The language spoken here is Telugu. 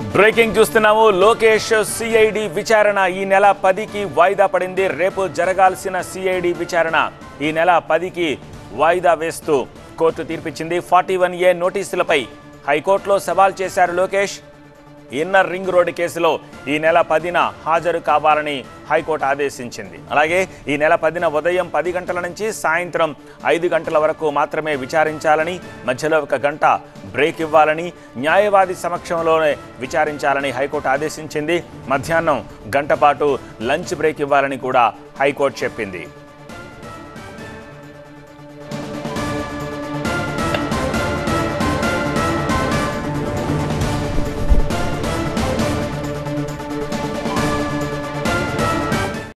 బ్రేకింగ్ చూస్తున్నాము లోకేష్ సిఐడి విచారణ ఈ నెల పదికి వాయిదా పడింది రేపు జరగాల్సిన సిఐడి విచారణ ఈ నెల పదికి వాయిదా వేస్తూ కోర్టు తీర్పిచ్చింది ఫార్టీ వన్ ఏ నోటీసులపై హైకోర్టులో సవాల్ చేశారు లోకేష్ ఇన్నర్ రింగ్ రోడ్డు కేసులో ఈ నెల పదిన హాజరు కావాలని హైకోర్టు ఆదేశించింది అలాగే ఈ నెల పదిన ఉదయం పది గంటల నుంచి సాయంత్రం ఐదు గంటల వరకు మాత్రమే విచారించాలని మధ్యలో ఒక గంట బ్రేక్ ఇవ్వాలని న్యాయవాది సమక్షంలోనే విచారించాలని హైకోర్టు ఆదేశించింది మధ్యాహ్నం గంట పాటు లంచ్ బ్రేక్ ఇవ్వాలని కూడా హైకోర్టు చెప్పింది